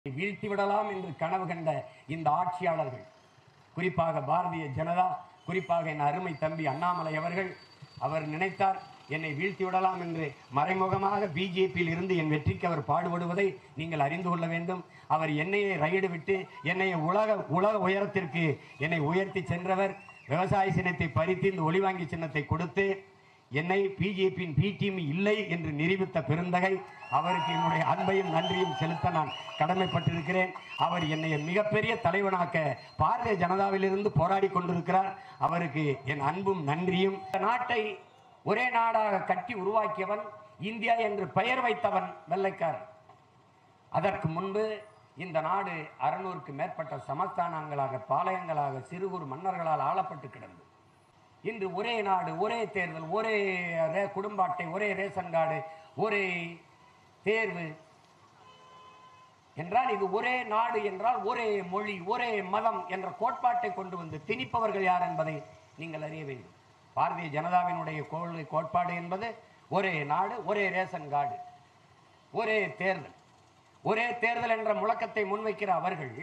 வீழ்த்தி விடலாம் என்று கனவு கண்ட இந்த ஆட்சியாளர்கள் குறிப்பாக பாரதிய ஜனதா குறிப்பாக என் அருமை தம்பி அண்ணாமலை அவர்கள் அவர் நினைத்தார் என்னை வீழ்த்தி விடலாம் என்று மறைமுகமாக பிஜேபியில் இருந்து என் வெற்றிக்கு அவர் பாடுபடுவதை நீங்கள் அறிந்து கொள்ள வேண்டும் அவர் என்னையே ரைடு விட்டு என்னை உலக உலக உயரத்திற்கு என்னை உயர்த்தி சென்றவர் விவசாய சின்னத்தை பறித்து இந்த ஒளிவாங்கி சின்னத்தை கொடுத்து என்னை பிஜேபியின் பி டீம் இல்லை என்று நிரூபித்த பெருந்தகை அவருக்கு என்னுடைய அன்பையும் நன்றியும் செலுத்த நான் கடமைப்பட்டிருக்கிறேன் அவர் என்னை மிகப்பெரிய தலைவனாக்க பாரதிய ஜனதாவிலிருந்து போராடி கொண்டிருக்கிறார் அவருக்கு என் அன்பும் நன்றியும் இந்த நாட்டை ஒரே நாடாக கட்டி உருவாக்கியவன் இந்தியா என்று பெயர் வைத்தவன் வெள்ளைக்காரன் அதற்கு முன்பு இந்த நாடு அறுநூறுக்கு மேற்பட்ட சமஸ்தானங்களாக பாளையங்களாக சிறு குறு மன்னர்களால் ஆளப்பட்டு கிடந்தது இன்று ஒரே நாடு ஒரே தேர்தல் ஒரே ரே குடும்ப அட்டை ஒரே ரேஷன் கார்டு ஒரே தேர்வு என்றால் இது ஒரே நாடு என்றால் ஒரே மொழி ஒரே மதம் என்ற கோட்பாட்டை கொண்டு வந்து திணிப்பவர்கள் யார் என்பதை நீங்கள் அறிய வேண்டும் பாரதிய ஜனதாவினுடைய கொள்கை கோட்பாடு என்பது ஒரே நாடு ஒரே ரேஷன் கார்டு ஒரே தேர்தல் ஒரே தேர்தல் என்ற முழக்கத்தை முன்வைக்கிற அவர்கள்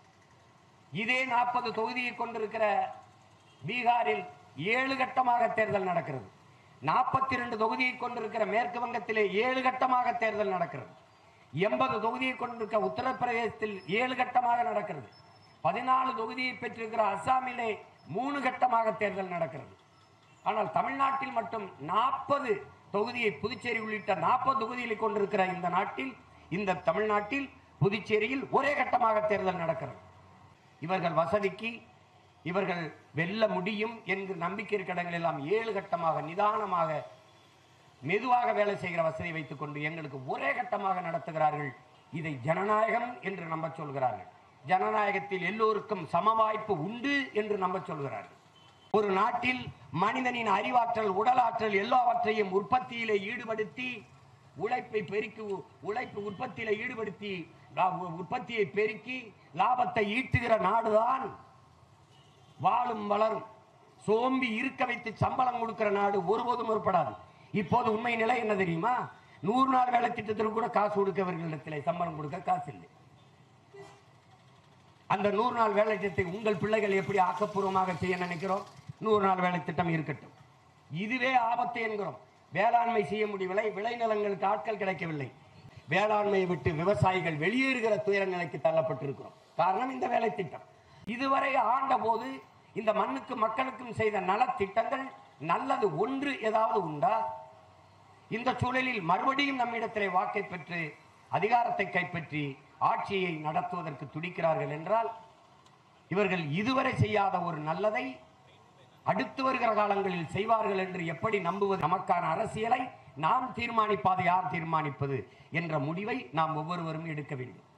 இதே நாற்பது தொகுதியை கொண்டிருக்கிற பீகாரில் ஏழு கட்டமாக தேர்தல் நடக்கிறது நாற்பத்தி ரெண்டு தொகுதியை கொண்டிருக்கிற மேற்கு வங்கத்திலே ஏழு கட்டமாக தேர்தல் நடக்கிறது எண்பது தொகுதியை கொண்டிருக்க உத்தரப்பிரதேசத்தில் ஏழு கட்டமாக நடக்கிறது பதினாலு தொகுதியை பெற்றிருக்கிற அஸ்ஸாமிலே மூணு கட்டமாக தேர்தல் நடக்கிறது ஆனால் தமிழ்நாட்டில் மட்டும் நாற்பது தொகுதியை புதுச்சேரி உள்ளிட்ட நாற்பது தொகுதிகளை கொண்டிருக்கிற இந்த நாட்டில் இந்த தமிழ்நாட்டில் புதுச்சேரியில் ஒரே கட்டமாக தேர்தல் நடக்கிறது இவர்கள் வசதிக்கு இவர்கள் வெல்ல முடியும் என்று நம்பிக்கை இருக்கிற இடங்கள் எல்லாம் ஏழு கட்டமாக நிதானமாக மெதுவாக வேலை செய்கிற வசதி வைத்துக் கொண்டு எங்களுக்கு ஒரே கட்டமாக நடத்துகிறார்கள் இதை ஜனநாயகம் என்று நம்ப சொல்கிறார்கள் ஜனநாயகத்தில் எல்லோருக்கும் சம வாய்ப்பு உண்டு என்று நம்ப சொல்கிறார்கள் ஒரு நாட்டில் மனிதனின் அறிவாற்றல் உடலாற்றல் எல்லாவற்றையும் உற்பத்தியிலே ஈடுபடுத்தி உழைப்பை பெருக்கி உழைப்பு உற்பத்தியில ஈடுபடுத்தி லா- உற்பத்தியை பெருக்கி லாபத்தை ஈட்டுகிற நாடுதான் வாழும் வளரும் சோம்பி இருக்க வைத்து சம்பளம் கொடுக்கிற நாடு ஒருபோதும் முற்படாது இப்போது உண்மை நிலை என்ன தெரியுமா நூறு நாள் வேலை திட்டத்திற்கு கூட காசு கொடுக்கவர்களிடத்தில் சம்பளம் கொடுக்க காசு இல்லை அந்த நூறு நாள் வேலை திட்டத்தை உங்கள் பிள்ளைகள் எப்படி ஆக்கப்பூர்வமாக செய்ய நினைக்கிறோம் நூறு நாள் வேலை திட்டம் இருக்கட்டும் இதுவே ஆபத்து என்கிறோம் வேளாண்மை செய்ய முடியவில்லை விளைநிலங்களுக்கு ஆட்கள் கிடைக்கவில்லை வேளாண்மையை விட்டு விவசாயிகள் வெளியேறுகிற துயர நிலைக்கு தள்ளப்பட்டிருக்கிறோம் காரணம் இந்த வேலை திட்டம் இதுவரை ஆண்ட போது இந்த மண்ணுக்கு மக்களுக்கும் செய்த நலத்திட்டங்கள் நல்லது ஒன்று ஏதாவது உண்டா இந்த சூழலில் மறுபடியும் நம்மிடத்திலே வாக்கை பெற்று அதிகாரத்தை கைப்பற்றி ஆட்சியை நடத்துவதற்கு துடிக்கிறார்கள் என்றால் இவர்கள் இதுவரை செய்யாத ஒரு நல்லதை அடுத்து வருகிற காலங்களில் செய்வார்கள் என்று எப்படி நம்புவது நமக்கான அரசியலை நாம் தீர்மானிப்பாது யார் தீர்மானிப்பது என்ற முடிவை நாம் ஒவ்வொருவரும் எடுக்க வேண்டும்